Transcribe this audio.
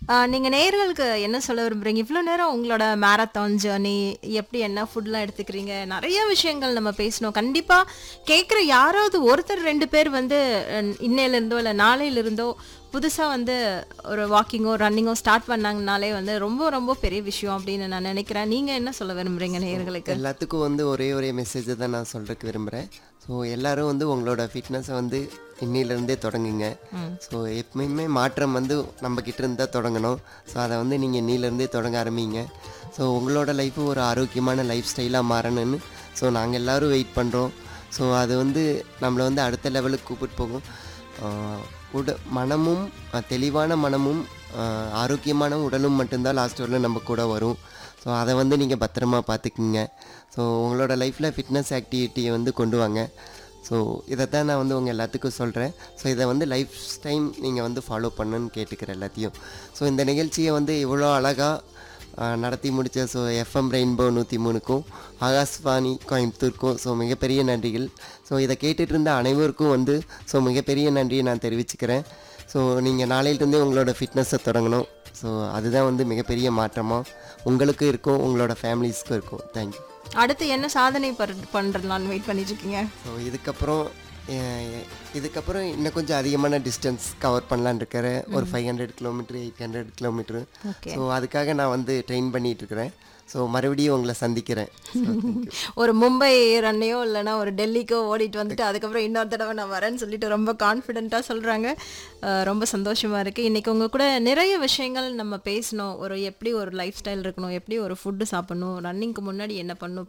ஆ, நீங்க நேயர்களுக்கு என்ன சொல்ல விரும்புறீங்க இவ்வளோ நேரம் உங்களோட மேரத்தான் ஜேர்னி எப்படி என்ன ஃபுட்லாம் எடுத்துக்கிறீங்க நிறைய விஷயங்கள் நம்ம பேசணும் கண்டிப்பா கேட்குற யாராவது ஒருத்தர் ரெண்டு பேர் வந்து அஹ், இன்னையிலிருந்தோ இல்லை நாளையிலிருந்தோ புதுசா வந்து ஒரு வாக்கிங்கோ ரன்னிங்கோ ஸ்டார்ட் பண்ணாங்கனாலே வந்து ரொம்ப ரொம்ப பெரிய விஷயம் அப்படின்னு நான் நினைக்கிறேன் நீங்க என்ன சொல்ல விரும்புறீங்க நேயர்களுக்கு எல்லாத்துக்கும் வந்து ஒரே ஒரே மெசேஜை தான் நான் சொல்கிறதுக்கு விரும்புகிறேன் ஸோ எல்லாரும் வந்து உங்களோட ஃபிட்னஸை வந்து இன்னிலேருந்தே தொடங்குங்க ஸோ எப்பயுமே மாற்றம் வந்து நம்ம கிட்ட இருந்தால் தொடங்கணும் ஸோ அதை வந்து நீங்கள் இன்னிலேருந்தே தொடங்க ஆரம்பிங்க ஸோ உங்களோட லைஃபு ஒரு ஆரோக்கியமான லைஃப் ஸ்டைலாக மாறணும்னு ஸோ நாங்கள் எல்லாரும் வெயிட் பண்ணுறோம் ஸோ அது வந்து நம்மளை வந்து அடுத்த லெவலுக்கு கூப்பிட்டு போகும் ஆஹ் உட மனமும் அஹ் தெளிவான மனமும் ஆஹ் ஆரோக்கியமான உடலும் மட்டும்தான் லாஸ்ட் வரலும் நம்ம கூட வரும் ஸோ அதை வந்து நீங்கள் பத்திரமா பார்த்துக்குங்க ஸோ உங்களோட லைஃப்பில் ஃபிட்னஸ் ஆக்டிவிட்டியை வந்து கொண்டு வாங்க ஸோ இதை தான் நான் வந்து உங்கள் எல்லாத்துக்கும் சொல்கிறேன் ஸோ இதை வந்து லைஃப் டைம் நீங்கள் வந்து ஃபாலோ பண்ணுன்னு கேட்டுக்கிறேன் எல்லாத்தையும் ஸோ இந்த நிகழ்ச்சியை வந்து இவ்வளோ அழகாக ஆஹ் நடத்தி முடித்த ஸோ எஃப்எம் ரெயின்போ நூற்றி மூணுக்கும் ஆகாஷ்வாணி கோயம்புத்தூருக்கும் ஸோ மிகப்பெரிய நன்றிகள் ஸோ இதை கேட்டுட்டு இருந்த அனைவருக்கும் வந்து ஸோ மிகப்பெரிய நன்றியை நான் தெரிவிச்சுக்கிறேன் ஸோ நீங்கள் நாளையிலிருந்தே உங்களோட ஃபிட்னஸை தொடங்கணும் ஸோ அதுதான் வந்து மிகப்பெரிய மாற்றமாக உங்களுக்கும் இருக்கும் உங்களோட ஃபேமிலிஸ்க்கும் இருக்கும் தேங்க்யூ அடுத்து என்ன சாதனை பண்ணுறதுலான்னு வெயிட் பண்ணிட்டு இருக்கீங்க ஸோ இதுக்கப்புறம் அஹ், இதுக்கப்புறம் இன்னும் கொஞ்சம் அதிகமான டிஸ்டன்ஸ் கவர் பண்ணலான்னு இருக்கிறேன் ஒரு five hundred kilometre eight hundred kilometre Okay. So அதுக்காக நான் வந்து ட்ரெயின் பண்ணிட்டு இருக்கிறேன் ஸோ மறுபடியும் உங்களை சந்திக்கிறேன் So, thank you. ஒரு மும்பை ரன்னையோ இல்லைன்னா ஒரு டெல்லிக்கோ ஓடிட்டு வந்துட்டு அதுக்கப்புறம் இன்னொரு தடவை நான் வரேன்னு சொல்லிட்டு ரொம்ப கான்ஃபிடென்ட்டாக சொல்கிறாங்க ரொம்ப சந்தோஷமாக இருக்குது இன்றைக்கி உங்கள் கூட நிறைய விஷயங்கள் நம்ம பேசணும் ஒரு எப்படி ஒரு லைஃப் ஸ்டைல் இருக்கணும் எப்படி ஒரு ஃபுட்டு சாப்பிடணும் ரன்னிங்க்கு முன்னாடி என்ன பண்ணணும்